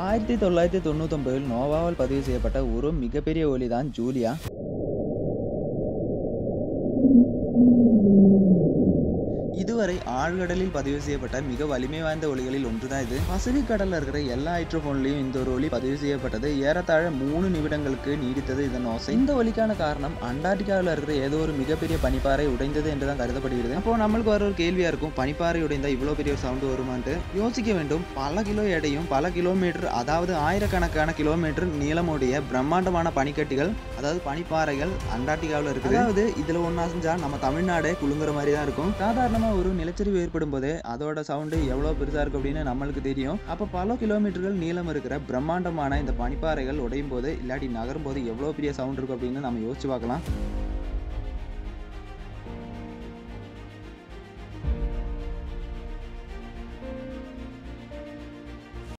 ஆயிரத்தி தொள்ளாயிரத்தி தொண்ணூத்தொன்பதில் நோவாவால் பதிவு செய்யப்பட்ட ஒரு மிகப்பெரிய ஒலி தான் ஜூலியா இதுவரை ஆழ்கடலில் பதிவு செய்யப்பட்ட மிக வலிமை வாய்ந்த ஒலிகளில் ஒன்றுதான் இது பசிபிக் கடல்ல இருக்கிற எல்லா ஹைட்ரோபோன்லையும் இந்த ஒரு ஒலி பதிவு செய்யப்பட்டது ஏறத்தாழ மூணு நிமிடங்களுக்கு நீடித்தது இதன் ஓசை இந்த ஒலிக்கான காரணம் அண்டார்டிகாவில் இருக்கிற ஏதோ ஒரு மிகப்பெரிய பனிப்பாறை உடைந்தது என்றுதான் கருதப்படுகிறது அப்போ நம்மளுக்கு வர ஒரு கேள்வியா இருக்கும் பனிப்பாறை உடைந்தா இவ்வளவு பெரிய சவுண்ட் வருமான்ட்டு யோசிக்க வேண்டும் பல கிலோ எடையும் பல கிலோமீட்டர் அதாவது ஆயிரக்கணக்கான கிலோமீட்டர் நீளமுடைய பிரம்மாண்டமான பனிக்கட்டிகள் அதாவது பனிப்பாறைகள் அண்டார்டிகாவில் இருக்குது அதாவது இதுல ஒன்னா செஞ்சா நம்ம தமிழ்நாடே குலுங்குற மாதிரி தான் இருக்கும் சாதாரணமா ஒரு நிலச்சரிவு ஏற்படும் போது அதோட சவுண்டு எவ்வளவு பெருசா இருக்கும் அப்படின்னு நம்மளுக்கு தெரியும் அப்ப பல கிலோமீட்டர்கள் நீளம் இருக்கிற பிரம்மாண்டமான இந்த பனிப்பாறைகள் உடையும் போது இல்லாட்டி நகரும் போது எவ்வளவு பெரிய சவுண்ட் இருக்கும் அப்படின்னு நம்ம யோசிச்சு பார்க்கலாம்